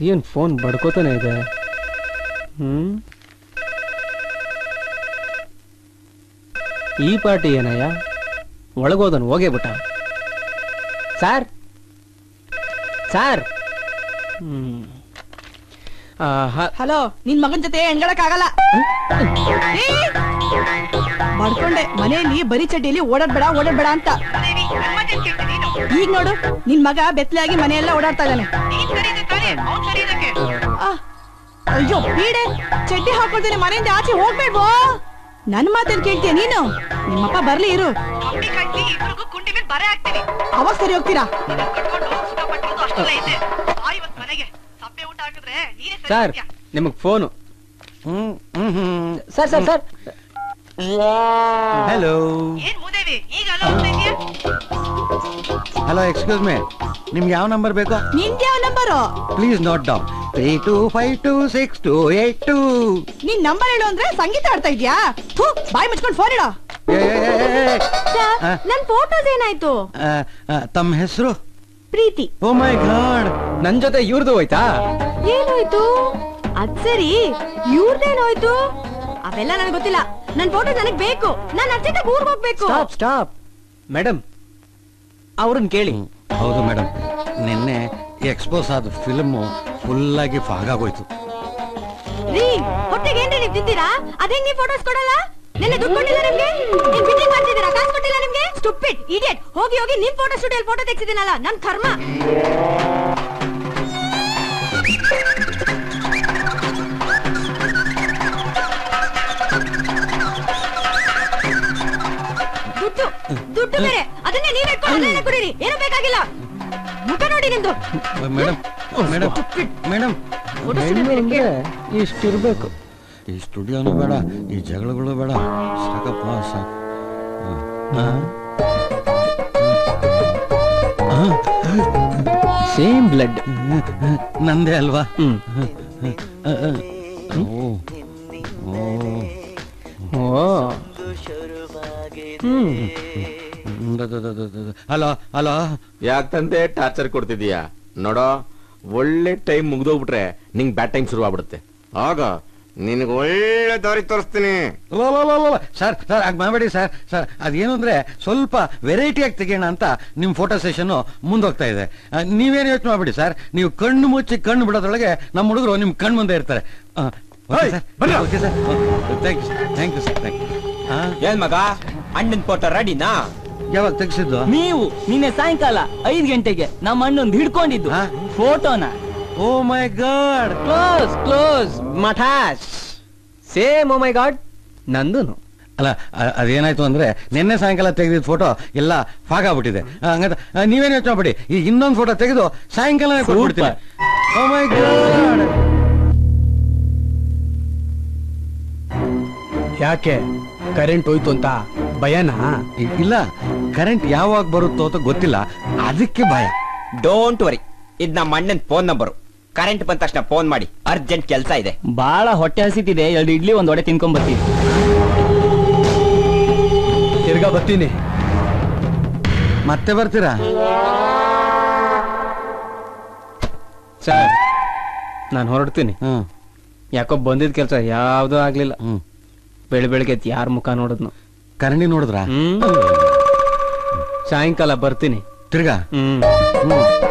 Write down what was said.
ಏನ್ ಫೋನ್ ಬಡ್ಕೋತಾನೆ ಇದೆ ಹ್ಮ್ ಈ ಪಾರ್ಟಿ ಏನಯ್ಯ ಒಳಗೋದನ್ ಹೋಗೇ ಬಿಟ್ಟ ಸಾರ್ ಸಾರ್ ಹ್ಮ್ ಆ, ಹ- ಹಲೋ ನಿನ್ ಮಗನ್ ಜೊತೆ ಹೆಣ್ಗಳಕ್ ಆಗಲ್ಲ ಮಾಡ್ಕೊಂಡೆ ಮನೆಯಲ್ಲಿ ಬರೀ ಚಡ್ಡಿಯಲ್ಲಿ ಓಡಾಡ್ಬೇಡ ಓಡಾಡ್ಬೇಡ ಅಂತ ಈಗ ನೋಡು ನಿನ್ ಮಗ ಬೆತ್ತಲಾಗಿ ಮನೆಯೆಲ್ಲ ಓಡಾಡ್ತಾ ಇದ್ದಾನೆ ಆ, ಅಯ್ಯೋ ಬೀಡೆ ಚಡ್ಡಿ ಹಾಕೊಳ್ತೇನೆ ಮನೆಯಿಂದ ಆಚೆ ಹೋಗ್ಬೇಡ್ವೋ ನನ್ ಮಾತೇನ್ ಕೇಳ್ತೀಯ ನೀನು ನಿಮ್ಮಪ್ಪ ಬರ್ಲಿ ಇರು ಅವಾಗ ಸರಿ ಹೋಗ್ತೀರಾ ಸರ್ ನಿಮಗ್ phone hmm hmm hmm sir sir sir hello hello excuse me ನಿಮ್ಗೆ ಯಾವ ನಂಬರ್ ಬೇಕು ನಿಂದ ಯಾವ number please note down three two five two six two eight two ನಿನ್ ನಂಬರ್ ಹೇಳು ಅಂದ್ರೆ ಸಂಗೀತ ಆಡ್ತಾ ಇದ್ಯಾ ಥೂ ಬಾಯ್ ಮುಚ್ಕೊಂಡು ಫೋನ್ ಇಡೋ ಆ? ನನ್ ಫೋಟೋಸ್ ಏನಾಯ್ತು ತಮ್ಮ ಹೆಸರು ಪ್ರೀತಿ ಓ ಮೈ ಗಾಡ್ ನನ್ ಜೊತೆ ಇವ್ರದ್ದು ಹೋಯ್ತಾ ಏನಾಯ್ತು ಅದ್ ಸರಿ ಇವ್ರದೇನೋಯ್ತು ಅವೆಲ್ಲ ನನಗೆ ಗೊತ್ತಿಲ್ಲ ನನ್ ಫೋಟೋ ನನಗ್ ಬೇಕು ನಾನ್ ಅರ್ಜೆಂಟ್ ಊರ್ಗ್ ಹೋಗ್ಬೇಕು ಸ್ಟಾಪ್ ಸ್ಟಾಪ್ ಮೇಡಮ್ ಅವ್ರನ್ನ ಕೇಳಿ ಹೌದು ಮೇಡಮ್ ನಿನ್ನೆ ಎಕ್ಸ್ಪೋಸ್ ಆದ ಫಿಲ್ಮು ಫುಲ್ ಆಗಿ ಫಾಗಾಗೋಯ್ತು ರೀ ಹೊಟ್ಟೆಗೆ ಏನ್ರಿ ನೀವ್ ತಿಂತೀರಾ ಅದೇಂಗ್ ನೀವ್ ಫೋಟೋಸ್ ಕೊಡಲ್ಲ ನೆನ್ನೆ ದುಡ್ಡು ಕೊಟ್ಟಿಲ್ಲ ನಿಮ್ಗೆ ನೀವ್ ಬಿಟ್ಟಿಂಗ್ ಮಾಡ್ತಿದ್ದೀರಾ ಕಾಸು ಕೊಟ್ಟಿಲ್ಲ ನಿಮ್ಗೆ ಸ್ಟುಪಿಡ್ ಇಡಿಯಟ್ ಹೋಗಿ ಹೋಗಿ ನಿಮ್ ಫೋಟೋ ಸ್ಟುಡಿಯೋಲ್ ಫೋಟೋ ತೆಗ್ಸಿದ್ದೀನಲ್ಲ ನನ್ ಕರ್ಮ ದುಡ್ಡು ದುಡ್ಡು ಬೇರೆ ಅದನ್ನೇ ನೀವ್ ಇಟ್ಕೊಂಡು ಅದನ್ನೇ ಕುಡೀರಿ ಏನು ಬೇಕಾಗಿಲ್ಲ ಮುಖ ನೋಡಿ ನಿಮ್ದು ಮೇಡಮ್ ಮೇಡಮ್ ಮೇಡಮ್ ಹೆಣ್ಣು ಅಂದ್ರೆ ಇಷ್ಟಿರ್ಬೇಕು ಈ ಸ್ಟುಡಿಯೋನು ಬೇಡ ಈ ಜಗಳಗಳು ಬೇಡ ಸಾಕಪ್ಪ ಸಾಕು ಹಾ? ಸೇಮ್ ಬ್ಲಡ್ ನಂದೇ ಅಲ್ವಾ ಹ್ಮ್ ಓ ಓ ಓ ಹ್ಮ್ ಹಲೋ ಹಲೋ ಯಾಕಂತೆ ಟಾರ್ಚರ್ ಕೊಡ್ತಿದೀಯಾ ನೋಡೋ ಒಳ್ಳೆ ಟೈಮ್ ಮುಗ್ದೋಗ್ಬಿಟ್ರೆ ನಿಂಗ್ ಬ್ಯಾಡ್ ಟೈಮ್ ಶುರು ಆಗ್ಬಿಡುತ್ತೆ ಆಗ ನಿನಗೆ ಒಳ್ಳೆ ದಾರಿ ತೋರಿಸ್ತೀನಿ ಸರ್ ಸರ್ ಆಗ ಮಾಡಬೇಡಿ ಸರ್ ಸರ್ ಅದೇನು ಅಂದ್ರೆ ಸ್ವಲ್ಪ ವೆರೈಟಿಯಾಗಿ ತೆಗೆಯೋಣ ಅಂತ ನಿಮ್ಮ ಫೋಟೋ ಸೆಷನ್ ಮುಂದೋಗ್ತಾ ಇದೆ ಆ, ನೀವೇನು ಯೋಚನೆ ಮಾಡ್ಬಿಡಿ ಸರ್ ನೀವು ಕಣ್ಣು ಮುಚ್ಚಿ ಕಣ್ಣು ಬಿಡೋದ್ರೊಳಗೆ ನಮ್ಮ ಹುಡುಗರು ನಿಮ್ಮ ಕಣ್ಣು ಮುಂದೆ ಇರ್ತಾರೆ ಆ, okay sir okay sir thank you sir thank you sir thank you ಏನ್ ಮಗ ಅಣ್ಣನ್ ಫೋಟೋ ರೆಡಿನಾ ಯಾವಾಗ ತೆಗ್ಸಿದ್ದು ನೀವು ನಿನ್ನೆ ಸಾಯಂಕಾಲ ಐದ್ ಗಂಟೆಗೆ ನಮ್ಮ ಅಣ್ಣೊಂದು ಹಿಡ್ಕೊಂಡಿದ್ದು ಹಾ? ಫೋಟೋನ oh my god close close ಮಠಾಸ್ ಸೇಮ್ ಓ ಮೈ ಗಾಡ್ ನಂದುನು ಅಲ್ಲ ಅ- ಅದೇನಾಯ್ತು ಅಂದ್ರೆ ನಿನ್ನೆ ಸಾಯಂಕಾಲ ತೆಗೆದಿದ್ದ ಫೋಟೋ ಎಲ್ಲ ಫಾಗಾಗ್ಬಿಟ್ಟಿದೆ ಆ, ಹಂಗಂತ ಆ, ನೀವೇನ್ ಯೋಚನೆ ಮಾಡಿ ಈ ಇನ್ನೊಂದು ಫೋಟೋ ತೆಗೆದು ಸಾಯಂಕಾಲ ಕೊಟ್ಬಿಡ್ತೀನಿ ಓ ಮೈ ಗಾಡ್ ಯಾಕೆ ಕರೆಂಟ್ ಹೋಯ್ತು ಅಂತ ಭಯನಾ ಇಲ್ಲ ಕರೆಂಟ್ ಯಾವಾಗ ಬರುತ್ತೋ ಅಂತ ಗೊತ್ತಿಲ್ಲ ಅದಕ್ಕೆ ಭಯ ಡೋಂಟ್ ವರಿ ಇದ್ ನಮ್ಮ ಅಣ್ಣನ್ ಫೋನ್ ನಂಬರು ಕರೆಂಟ್ ಬಂದ ತಕ್ಷಣ ಫೋನ್ ಮಾಡಿ ಅರ್ಜೆಂಟ್ ಕೆಲಸ ಇದೆ ಬಾಳ ಹೊಟ್ಟೆ ಹಸಿತಿದೆ ಎರಡು ಇಡ್ಲಿ ಒಂದ್ ವಡೆ ತಿನ್ಕೊಂಡ್ ಬರ್ತೀನಿ ತಿರ್ಗಾ ಬರ್ತೀನಿ ಮತ್ತೆ ಬರ್ತೀರಾ ಸರ್ ನಾನು ಹೊರಡ್ತೀನಿ ಹ್ಮ್ ಯಾಕೋ ಬಂದಿದ್ ಕೆಲಸ ಯಾವ್ದೂ ಆಗ್ಲಿಲ್ಲ ಹ್ಮ್ ಬೆಳ ಬೆಳಗ್ಗೆ ಯಾರ ಮುಖ ನೋಡಿದ್ನು ಕರಣಿ ನೋಡಿದ್ರಾ ಹ್ಮ್ ಸಾಯಂಕಾಲ ಬರ್ತೀನಿ ತಿರ್ಗಾ ಹ್ಮ್ ಹ್ಮ್